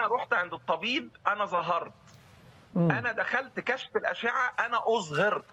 انا رحت عند الطبيب انا ظهرت انا دخلت كشف الاشعه انا اظهرت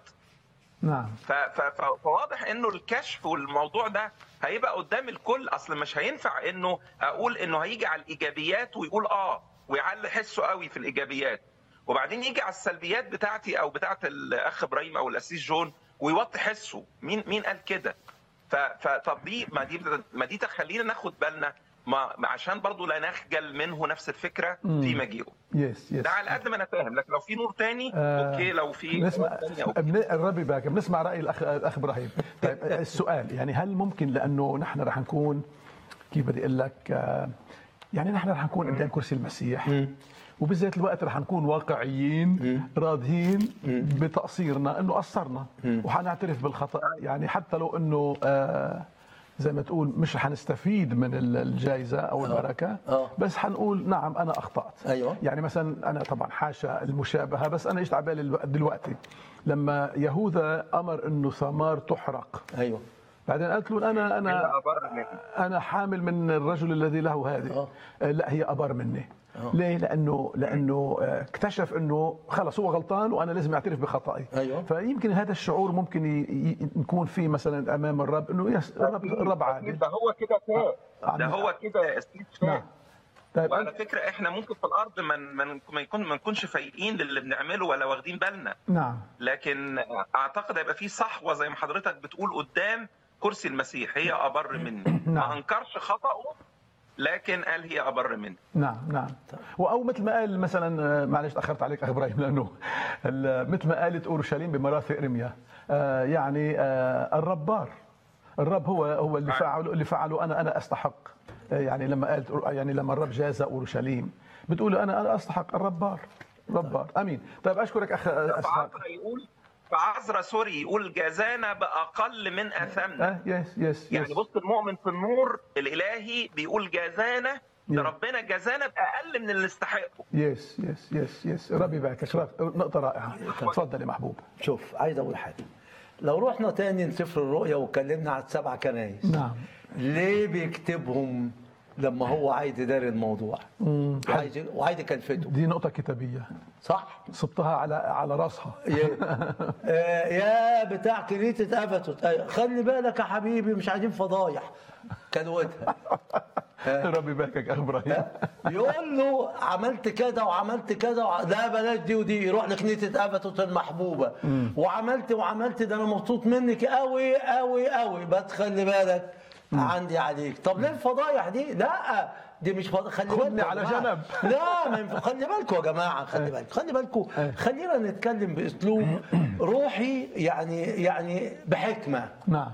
نعم ف- ف- ف- فواضح انه الكشف والموضوع ده هيبقى قدام الكل اصل مش هينفع انه اقول انه هيجي على الايجابيات ويقول اه ويعلي حسه قوي في الايجابيات وبعدين يجي على السلبيات بتاعتي او بتاعت الاخ ابراهيم او الاسيس جون ويوطي حسه مين مين قال كده ف- فطب دي ما دي ما دي تخلينا ناخد بالنا ما ما عشان برضو لا نخجل منه نفس الفكره في مجيئه يس يس ده على قد ما انا فاهم لكن لو في نور تاني آه، اوكي لو في نسمع نور تاني أوكي. بن- الرب يبارك بنسمع راي الاخ الاخ ابراهيم طيب السؤال يعني هل ممكن لانه نحن رح نكون كيف بدي اقول لك آه، يعني نحن رح نكون قدام كرسي المسيح وبذات الوقت رح نكون واقعيين راضيين بتقصيرنا انه قصرنا وحنعترف بالخطا يعني حتى لو انه آه زي ما تقول مش حنستفيد من ال- الجائزه او البركه آه. بس حنقول نعم انا اخطات أيوة. يعني مثلا انا طبعا حاشا المشابهه بس انا ايش على بالي الو- دلوقتي لما يهوذا امر انه ثمار تحرق ايوه بعدين قالت له انا انا إلا أبر مني. انا حامل من الرجل الذي له هذه آه. آه، لا هي ابر مني ليه لانه لانه آه، اكتشف انه خلص هو غلطان وانا لازم اعترف بخطئي أيوة. فيمكن هذا الشعور ممكن ي- ي- نكون فيه مثلا امام الرب انه يس الرب الرب عادل ده هو كده فاق ده عم- هو كده يا سيد نعم فاق طيب وعلى فكره احنا ممكن في الارض ما ما ما يكون ما نكونش فايقين للي بنعمله ولا واخدين بالنا نعم لكن اعتقد هيبقى في صحوه زي ما حضرتك بتقول قدام كرسي المسيح هي ابر مني نعم. ما انكرش خطأه لكن قال هي ابر مني نعم نعم او مثل ما قال مثلا آه، معلش تاخرت عليك اخ ابراهيم لانه ال- مثل ما قالت اورشليم بمرافق ارميا آه، يعني آه، الرب بار الرب هو هو اللي نعم. فعله اللي فعله انا انا استحق آه، يعني لما قالت يعني لما الرب جاز اورشليم بتقول انا انا استحق الرب بار الرب بار امين طيب اشكرك اخ اسحاق فعذرا يقول فعذرا سوري يقول جازانا باقل من اثامنا اه يس يس يعني يس بص المؤمن في النور الالهي بيقول جازانا ده يا. ربنا جازانا باقل من اللي نستحقه يس يس يس يس ربي يباركك رب- نقطه رائعه تفضل يا محبوب شوف عايز اقول حاجه لو رحنا تاني لسفر الرؤيا واتكلمنا عن السبع كنايس نعم ليه بيكتبهم لما هو عايز يداري الموضوع وعايز وعايز يكلفته دي نقطه كتابيه صح صبتها على على راسها يا- آه، يا بتاع كنيسة افسس أيوة. خلي بالك يا حبيبي مش عايزين فضايح كلوتها ربي يباركك اخ ابراهيم يقول له عملت كذا وعملت كذا وع... لا بلاش دي ودي يروح لكنيسة افسس المحبوبة وعملت وعملت ده انا مبسوط منك قوي قوي قوي بس خلي بالك عندي عليك طب ليه الفضايح دي لا دي مش فض... خلي خدني بالكم يا على جماعة. جنب. لا ما ينفع خلي بالكم يا جماعه خلي بالكم خلي بالكم خلينا نتكلم باسلوب روحي يعني يعني بحكمه نعم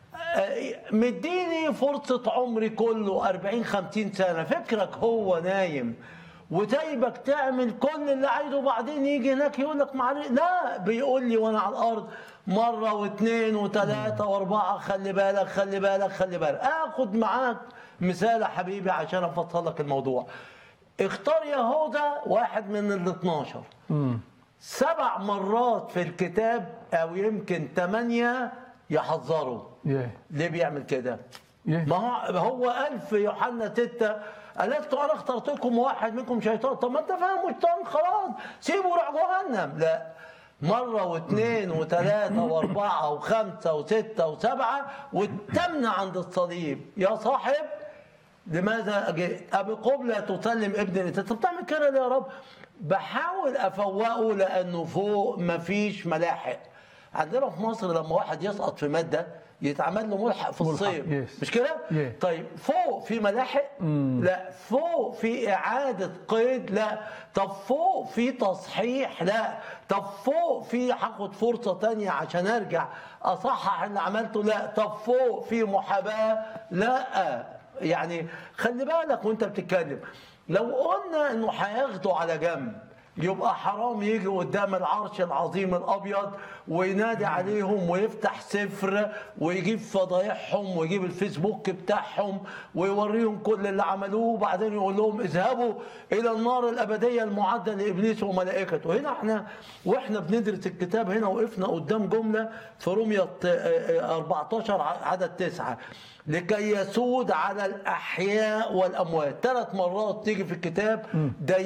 مديني فرصة عمري كله 40 50 سنة فكرك هو نايم وسايبك تعمل كل اللي عايزه وبعدين يجي هناك يقول لك معلش لا بيقول لي وانا على الارض مرة واثنين وثلاثة واربعة خلي بالك خلي بالك خلي بالك اخد معاك مثال يا حبيبي عشان افصل لك الموضوع اختار يهوذا واحد من ال 12 سبع مرات في الكتاب او يمكن ثمانية يحذروا يه ليه بيعمل كده؟ يه ما هو هو قال في يوحنا 6 ألست أنا اخترتكم واحد منكم شيطان طب ما أنت فاهم شيطان خلاص سيبه يروح جهنم لا مرة واثنين وثلاثة وأربعة وخمسة وستة وسبعة والثامنة عند الصليب يا صاحب لماذا جئت؟ أبي قبلة تسلم ابن أنت طب بتعمل كده ليه يا رب؟ بحاول أفوقه لأنه فوق مفيش ملاحق عندنا في مصر لما واحد يسقط في مادة يتعمل له ملحق في ملحق، الصيف yes. مش كده؟ Yeah. طيب فوق في ملاحق؟ لا فوق في إعادة قيد؟ لا طب فوق في تصحيح؟ لا طب فوق في هاخد فرصة تانية عشان أرجع أصحح اللي عملته؟ لا طب فوق في محاباة؟ لا يعني خلي بالك وأنت بتتكلم لو قلنا إنه هياخده على جنب يبقى حرام يجي قدام العرش العظيم الابيض وينادي عليهم ويفتح سفر ويجيب فضايحهم ويجيب الفيسبوك بتاعهم ويوريهم كل اللي عملوه وبعدين يقول لهم اذهبوا الى النار الابديه المعده لابليس وملائكته هنا احنا واحنا بندرس الكتاب هنا وقفنا قدام جمله في رومية 14 عدد 9 لكي يسود على الاحياء والاموات ثلاث مرات تيجي في الكتاب ده